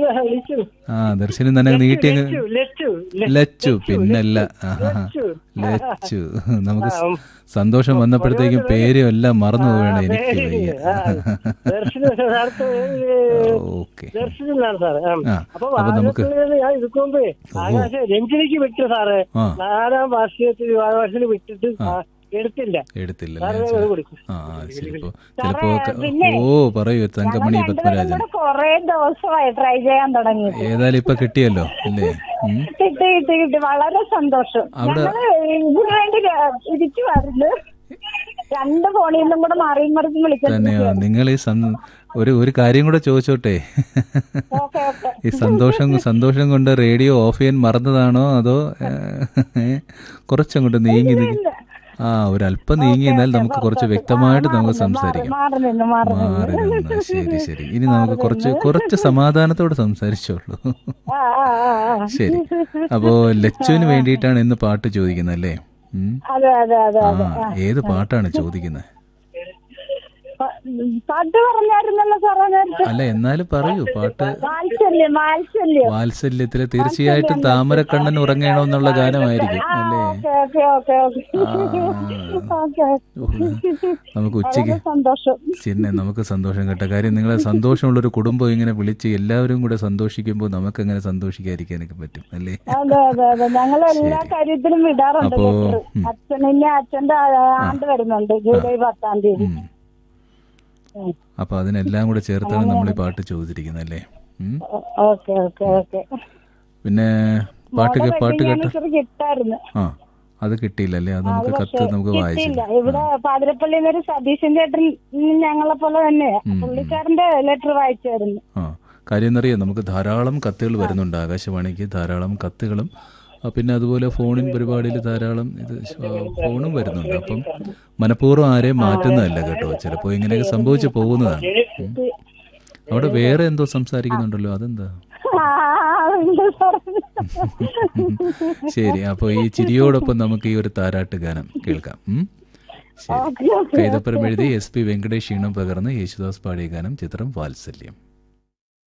വിളിച്ചു ആ ദർശനം തന്നെ നീട്ടി അങ്ങ് ലച്ചു ലച്ചു ലച്ചു പിന്നല്ല ആഹാ. ലച്ചു. ലച്ചു നമുക്ക് സ- സന്തോഷം വന്നപ്പോഴത്തേക്കും പേരും എല്ലാം മറന്നു പോവേണ്ട എനിക്ക് വയ്യ ദർശന സാർക്ക് ഓക്കെ ദർശനാണ് സാറ് ആ. ആ, അപ്പൊ അപ്പൊ നമുക്ക് വാഴക്കുള്ളിൽ ഞാൻ ഇരിക്കുമ്പോ ആകാശ രഞ്ജിനിക്ക് വിട്ടു സാറ് ആ നാലാം വാർഷികത്തിൽ വാർഷികത്തിൽ വിട്ടിട്ട് ആ, എടുത്തില്ല എടുത്തില്ല സാറ് അല്ലേ? അത് കൊടുക്കും ആ ആ, ചിലപ്പോ ചിലപ്പോ ഒക്കെ- ഓ പറയൂ തങ്കമണി പത്മരാജൻ ഇവിടെ കൊറേ ദിവസമായി ട്രൈ ചെയ്യാൻ തുടങ്ങി ഏതായാലും ഇപ്പൊ കിട്ടിയല്ലോ അല്ലേ ഉം. കിട്ടി കിട്ടി കിട്ടി വളരെ സന്തോഷം അവിടെ- ഞങ്ങള് ഇതിനു വേണ്ടി ഇരിക്കുവായിരുന്നു രണ്ട് ഫോണിൽ നിന്നും കൂടെ മാറിയും മറിച്ചും വിളിക്കുന്നു തന്നെയോ നിങ്ങൾ ഈ സം- ഒരു ഒരു കാര്യം കൂടെ ചോദിച്ചോട്ടെ ഓക്കെ ഓക്കെ ഈ സന്തോഷം സന്തോഷം കൊണ്ട് റേഡിയോ ഓഫ് ചെയ്യാൻ മറന്നതാണോ അതോ ഏ, കുറച്ചങ്ങോട്ട് നീങ്ങി നീങ്ങി ആ ഒരു അല്പം നീങ്ങി എന്നാൽ നമുക്ക് കുറച്ച് വ്യക്തമായിട്ട് നമുക്ക് സംസാരിക്കാം മാറി നിന്ന് മാറി മാറി നിന്ന് ശരി ശരി ഇനി നമുക്ക് കുറച്ച് കുറച്ച് സമാധാനത്തോടെ സംസാരിച്ചോളൂ ആ ആ ആ ആ. ശരി അപ്പോ ലച്ചുവിന് വേണ്ടിയിട്ടാണ് ഇന്ന് പാട്ട് ചോദിക്കുന്നത് അല്ലേ ഉം. അതെ അതെ അതെ ആ ഏത് പാട്ടാണ് ചോദിക്കുന്നത് പ- പാട്ട് പറഞ്ഞായിരുന്നല്ലോ സാറേ നേരത്തെ അല്ല എന്നാലും പറയൂ പാട്ട് വാത്സല്യം വാത്സല്യം വാത്സല്യത്തില് തീർച്ചയായിട്ടും താമരക്കണ്ണൻ ഉറങ്ങണമെന്നുള്ള ഗാനമായിരിക്കും അല്ലേ okay okay okay okay okay നമുക്ക് ഉച്ചയ്ക്ക് വളരെ സന്തോഷം ചിന്നെ നമുക്ക് സന്തോഷം കേട്ട കാര്യം നിങ്ങളെ സന്തോഷമുള്ളൊരു കുടുംബം ഇങ്ങനെ വിളിച്ച് എല്ലാവരും കൂടെ സന്തോഷിക്കുമ്പോൾ നമുക്ക് എങ്ങനെ സന്തോഷിക്കാതിരിക്കാനൊക്കെ പറ്റും അല്ലേ അതെ അതെ അതെ ഞങ്ങൾ എല്ലാ കാര്യത്തിലും വിടാറുണ്ട് അപ്പോ, ലെറ്റർ ഉം. അച്ഛനിന്നെ അച്ഛന്റെ ആണ്ട് വരുന്നുണ്ട് ജൂലൈ പത്താം തീയതി ഉം. അപ്പൊ അതിനെല്ലാം കൂടെ ചേർത്താണ് നമ്മൾ ഈ പാട്ട് ചോദിച്ചിരിക്കുന്നത് അല്ലേ ഉം. ഓക്കെ ഓക്കെ ഓക്കെ പിന്നെ പാട്ട് കേ- പാട്ട് കേട്ട ഇച്ചിരി കിട്ടായിരുന്നു ആ അത് കിട്ടിയില്ലല്ലേ അത് നമുക്ക് കത്ത് നമുക്ക് കിട്ടിയില്ല വായിച്ചില്ല ഇവിടെ പാതിരപ്പള്ളിയിൽ നിന്ന് ഒരു സതീശൻ ചേട്ടൻ ഉം, ഞങ്ങളെ പോലെ തന്നെ പുള്ളിക്കാരന്റെ ലെറ്റർ വായിച്ചായിരുന്നു ആ കാര്യം എന്നറിയാം നമുക്ക് ധാരാളം കത്തുകൾ വരുന്നുണ്ട് ആകാശവാണിക്ക് ധാരാളം കത്തുകളും ആ, പിന്നെ അതുപോലെ ഫോണിൻ പരിപാടിയിൽ ധാരാളം ഇത് ശ- ഫോണും വരുന്നുണ്ട് അപ്പം മനഃപൂർവ്വം ആരെയും മാറ്റുന്നതല്ല കേട്ടോ ചിലപ്പോൾ ഇങ്ങനെയൊക്കെ സംഭവിച്ചു പോകുന്നതാണ് ഉം. അവിടെ വേറെ എന്തോ സംസാരിക്കുന്നുണ്ടല്ലോ അതെന്താ ആ, ഉണ്ട് സാറേ. ശരി അപ്പോൾ ഈ ചിരിയോടൊപ്പം നമുക്ക് ഈ ഒരു താരാട്ട് ഗാനം കേൾക്കാം ഉം? ശരി ഓക്കെ ഓക്കെ കൈതപ്പുറം എഴുതി എസ് പി വെങ്കടേഷ് ഈണം പകർന്ന് യേശുദാസ് പാടിയ ഗാനം ചിത്രം വാത്സല്യം